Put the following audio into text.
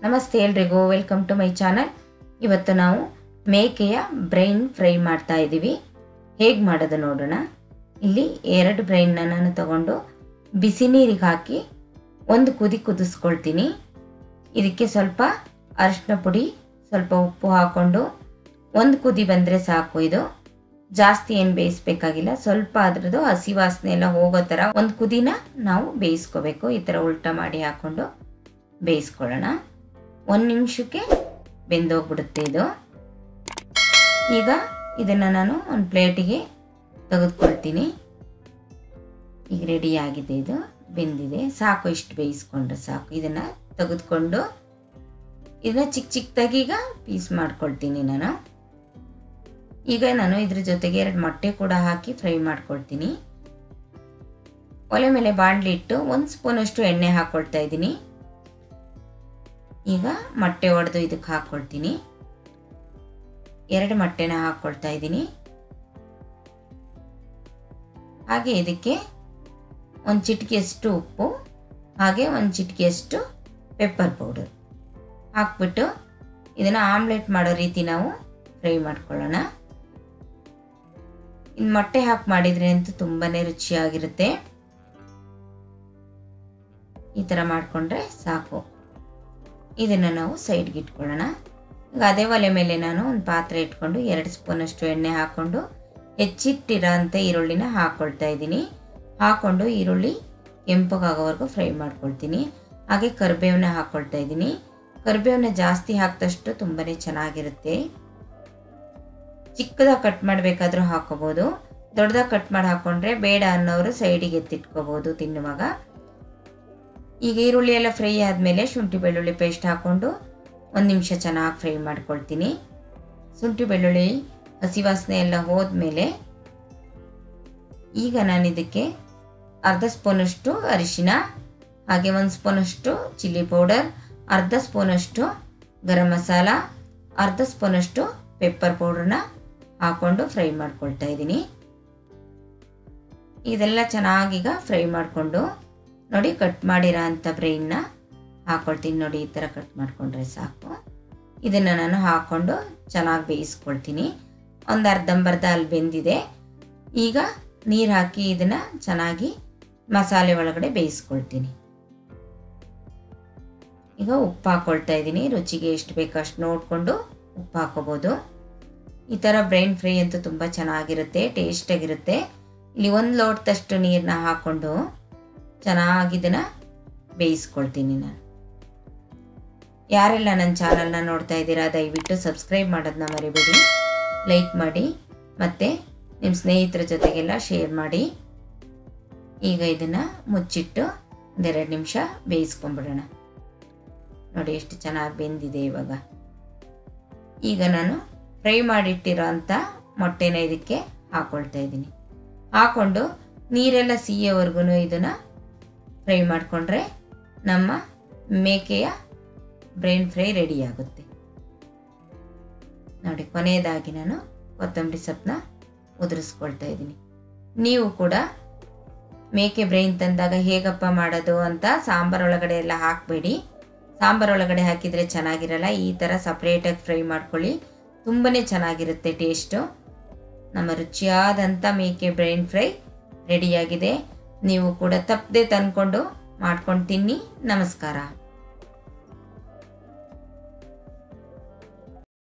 ನಮಸ್ತೆ ಎಲ್ರಿಗೂ welcome to my channel ಇವತ್ತು ನಾವು ಮೇಕೆಯ ಬ್ರೈನ್ ಫ್ರೈ ಮಾಡ್ತಾ ಇದ್ದೀವಿ ಹೇಗೆ ಮಾಡೋದು ನೋಡೋಣ ಇಲ್ಲಿ ಎರಡು ಬ್ರೈನ್ನ ನಾನು ತಗೊಂಡು ಬಿಸಿ ನೀರಿಗೆ ಹಾಕಿ ಒಂದು ಕುದಿ ಕುದಿಸ್ಕೊಳ್ತೀನಿ ಇದಕ್ಕೆ ಸ್ವಲ್ಪ ಅರಿಶಿನ ಪುಡಿ ಸ್ವಲ್ಪ ಉಪ್ಪು ಹಾಕ್ಕೊಂಡು ಒಂದು ಕುದಿ ಬಂದರೆ ಸಾಕು ಇದು ಜಾಸ್ತಿ ಏನು ಬೇಯಿಸ್ಬೇಕಾಗಿಲ್ಲ ಸ್ವಲ್ಪ ಅದ್ರದ್ದು ಹಸಿ ವಾಸನೆ ಎಲ್ಲ ಹೋಗೋ ಥರ ಒಂದು ಕುದಿನ ನಾವು ಬೇಯಿಸ್ಕೋಬೇಕು ಈ ಥರ ಉಲ್ಟ ಮಾಡಿ ಹಾಕ್ಕೊಂಡು ಬೇಯಿಸ್ಕೊಳ್ಳೋಣ ಒಂದು ನಿಮಿಷಕ್ಕೆ ಬೆಂದೋಗ್ಬಿಡುತ್ತೆ ಇದು ಈಗ ಇದನ್ನು ನಾನು ಒಂದು ಪ್ಲೇಟಿಗೆ ತೆಗೆದುಕೊಳ್ತೀನಿ ಈಗ ರೆಡಿ ಆಗಿದೆ ಇದು ಬೆಂದಿದೆ ಸಾಕು ಇಷ್ಟು ಬೇಯಿಸ್ಕೊಂಡ್ರೆ ಸಾಕು ಇದನ್ನು ತೆಗೆದುಕೊಂಡು ಇದನ್ನ ಚಿಕ್ಕ ಚಿಕ್ಕದಾಗಿ ಈಗ ಪೀಸ್ ಮಾಡ್ಕೊಳ್ತೀನಿ ನಾನು ಈಗ ನಾನು ಇದ್ರ ಜೊತೆಗೆ ಎರಡು ಮೊಟ್ಟೆ ಕೂಡ ಹಾಕಿ ಫ್ರೈ ಮಾಡ್ಕೊಳ್ತೀನಿ ಒಲೆ ಮೇಲೆ ಬಾಣಲಿ ಇಟ್ಟು ಒಂದು ಸ್ಪೂನಷ್ಟು ಎಣ್ಣೆ ಹಾಕ್ಕೊಳ್ತಾ ಇದ್ದೀನಿ ಈಗ ಮೊಟ್ಟೆ ಒಡೆದು ಇದಕ್ಕೆ ಹಾಕ್ಕೊಳ್ತೀನಿ ಎರಡು ಮೊಟ್ಟೆನ ಹಾಕ್ಕೊಳ್ತಾ ಇದ್ದೀನಿ ಹಾಗೆ ಇದಕ್ಕೆ ಒಂದು ಚಿಟಿಕೆಯಷ್ಟು ಉಪ್ಪು ಹಾಗೆ ಒಂದು ಚಿಟಿಕೆಯಷ್ಟು ಪೆಪ್ಪರ್ ಪೌಡರ್ ಹಾಕ್ಬಿಟ್ಟು ಇದನ್ನು ಆಮ್ಲೆಟ್ ಮಾಡೋ ರೀತಿ ನಾವು ಫ್ರೈ ಮಾಡ್ಕೊಳ್ಳೋಣ ಇನ್ನು ಮೊಟ್ಟೆ ಹಾಕಿ ಮಾಡಿದರೆ ಅಂತೂ ತುಂಬಾ ರುಚಿಯಾಗಿರುತ್ತೆ ಈ ಥರ ಮಾಡಿಕೊಂಡ್ರೆ ಸಾಕು ಇದನ್ನು ನಾವು ಸೈಡ್ಗೆ ಇಟ್ಕೊಳ್ಳೋಣ ಈಗ ಅದೇ ಒಲೆ ಮೇಲೆ ನಾನು ಒಂದು ಪಾತ್ರೆ ಇಟ್ಕೊಂಡು ಎರಡು ಸ್ಪೂನಷ್ಟು ಎಣ್ಣೆ ಹಾಕ್ಕೊಂಡು ಹೆಚ್ಚಿಟ್ಟಿರೋ ಅಂಥ ಈರುಳ್ಳಿನ ಹಾಕ್ಕೊಳ್ತಾ ಇದ್ದೀನಿ ಹಾಕ್ಕೊಂಡು ಈರುಳ್ಳಿ ಕೆಂಪಗಾಗೋವರೆಗೂ ಫ್ರೈ ಮಾಡ್ಕೊಳ್ತೀನಿ ಹಾಗೆ ಕರಿಬೇವನ್ನ ಹಾಕ್ಕೊಳ್ತಾ ಇದ್ದೀನಿ ಕರಿಬೇವನ್ನ ಜಾಸ್ತಿ ಹಾಕಿದಷ್ಟು ತುಂಬಾ ಚೆನ್ನಾಗಿರುತ್ತೆ ಚಿಕ್ಕದಾಗಿ ಕಟ್ ಮಾಡಬೇಕಾದ್ರೂ ಹಾಕೋಬೋದು ದೊಡ್ಡದಾಗಿ ಕಟ್ ಮಾಡಿ ಹಾಕ್ಕೊಂಡ್ರೆ ಬೇಡ ಅನ್ನೋರು ಸೈಡಿಗೆ ಎತ್ತಿಟ್ಕೋಬೋದು ತಿನ್ನುವಾಗ ಈಗ ಈರುಳ್ಳಿ ಎಲ್ಲ ಫ್ರೈ ಆದಮೇಲೆ ಶುಂಠಿ ಬೆಳ್ಳುಳ್ಳಿ ಪೇಸ್ಟ್ ಹಾಕ್ಕೊಂಡು ಒಂದು ನಿಮಿಷ ಚೆನ್ನಾಗಿ ಫ್ರೈ ಮಾಡ್ಕೊಳ್ತೀನಿ ಶುಂಠಿ ಬೆಳ್ಳುಳ್ಳಿ ಹಸಿ ವಾಸನೆ ಎಲ್ಲ ಹೋದ್ಮೇಲೆ ಈಗ ನಾನು ಇದಕ್ಕೆ ಅರ್ಧ ಸ್ಪೂನಷ್ಟು ಅರಿಶಿನ ಹಾಗೆ ಒಂದು ಸ್ಪೂನಷ್ಟು ಚಿಲ್ಲಿ ಪೌಡರ್ ಅರ್ಧ ಸ್ಪೂನಷ್ಟು ಗರಂ ಮಸಾಲ ಅರ್ಧ ಸ್ಪೂನಷ್ಟು ಪೆಪ್ಪರ್ ಪೌಡ್ರನ್ನ ಹಾಕ್ಕೊಂಡು ಫ್ರೈ ಮಾಡ್ಕೊಳ್ತಾ ಇದ್ದೀನಿ ಇದೆಲ್ಲ ಚೆನ್ನಾಗೀಗ ಫ್ರೈ ಮಾಡಿಕೊಂಡು ನೋಡಿ ಕಟ್ ಮಾಡಿರೋ ಅಂಥ ಬ್ರೈನ್ನ ಹಾಕ್ಕೊಳ್ತೀನಿ ನೋಡಿ ಈ ಥರ ಕಟ್ ಮಾಡಿಕೊಂಡ್ರೆ ಸಾಕು ಇದನ್ನು ನಾನು ಹಾಕ್ಕೊಂಡು ಚೆನ್ನಾಗಿ ಬೇಯಿಸ್ಕೊಳ್ತೀನಿ ಒಂದು ಅರ್ಧಂಬರ್ಧ ಅಲ್ಲಿ ಬೆಂದಿದೆ ಈಗ ನೀರು ಹಾಕಿ ಇದನ್ನು ಚೆನ್ನಾಗಿ ಮಸಾಲೆ ಒಳಗಡೆ ಬೇಯಿಸ್ಕೊಳ್ತೀನಿ ಈಗ ಉಪ್ಪು ಹಾಕ್ಕೊಳ್ತಾ ಇದ್ದೀನಿ ರುಚಿಗೆ ಎಷ್ಟು ಬೇಕೋ ಅಷ್ಟು ನೋಡಿಕೊಂಡು ಉಪ್ಪು ಹಾಕೋಬೋದು ಈ ಥರ ಬ್ರೈನ್ ಫ್ರೈ ಅಂತೂ ತುಂಬ ಚೆನ್ನಾಗಿರುತ್ತೆ ಟೇಸ್ಟಾಗಿರುತ್ತೆ ಇಲ್ಲಿ ಒಂದು ಲೋಟದಷ್ಟು ನೀರನ್ನ ಹಾಕ್ಕೊಂಡು ಚೆನ್ನಾಗಿ ಇದನ್ನು ಬೇಯಿಸ್ಕೊಳ್ತೀನಿ ನಾನು ಯಾರೆಲ್ಲ ನನ್ನ ಚಾನಲ್ನ ನೋಡ್ತಾ ಇದ್ದೀರಾ ದಯವಿಟ್ಟು ಸಬ್ಸ್ಕ್ರೈಬ್ ಮಾಡೋದನ್ನ ಮರಿಬೇಡಿ ಲೈಕ್ ಮಾಡಿ ಮತ್ತು ನಿಮ್ಮ ಸ್ನೇಹಿತರ ಜೊತೆಗೆಲ್ಲ ಶೇರ್ ಮಾಡಿ ಈಗ ಇದನ್ನು ಮುಚ್ಚಿಟ್ಟು ಒಂದೆರಡು ನಿಮಿಷ ಬೇಯಿಸ್ಕೊಂಬಿಡೋಣ ನೋಡಿ ಎಷ್ಟು ಚೆನ್ನಾಗಿ ಬೆಂದಿದೆ ಇವಾಗ ಈಗ ನಾನು ಫ್ರೈ ಮಾಡಿಟ್ಟಿರೋ ಅಂಥ ಮೊಟ್ಟೆನ ಇದಕ್ಕೆ ಹಾಕ್ಕೊಳ್ತಾ ಇದ್ದೀನಿ ಹಾಕ್ಕೊಂಡು ನೀರೆಲ್ಲ ಸಿಹಿಯವರೆಗೂ ಇದನ್ನು ಫ್ರೈ ಮಾಡಿಕೊಂಡ್ರೆ ನಮ್ಮ ಮೇಕೆಯ ಬ್ರೈನ್ ಫ್ರೈ ರೆಡಿ ಆಗುತ್ತೆ ನೋಡಿ ಕೊನೆಯದಾಗಿ ನಾನು ಕೊತ್ತಂಬರಿ ಸೊಪ್ಪನ್ನ ಉದುರಿಸ್ಕೊಳ್ತಾ ಇದ್ದೀನಿ ನೀವು ಕೂಡ ಮೇಕೆ ಬ್ರೈನ್ ತಂದಾಗ ಹೇಗಪ್ಪ ಮಾಡೋದು ಅಂತ ಸಾಂಬಾರೊಳಗಡೆ ಎಲ್ಲ ಹಾಕಬೇಡಿ ಸಾಂಬಾರೊಳಗಡೆ ಹಾಕಿದರೆ ಚೆನ್ನಾಗಿರಲ್ಲ ಈ ಥರ ಸಪ್ರೇಟಾಗಿ ಫ್ರೈ ಮಾಡ್ಕೊಳ್ಳಿ ತುಂಬಾ ಚೆನ್ನಾಗಿರುತ್ತೆ ಟೇಸ್ಟು ನಮ್ಮ ರುಚಿಯಾದಂಥ ಮೇಕೆ ಬ್ರೈನ್ ಫ್ರೈ ರೆಡಿಯಾಗಿದೆ ನೀವು ಕೂಡ ತಪ್ಪದೆ ತಂದ್ಕೊಂಡು ಮಾಡ್ಕೊಂಡು ತಿನ್ನಿ ನಮಸ್ಕಾರ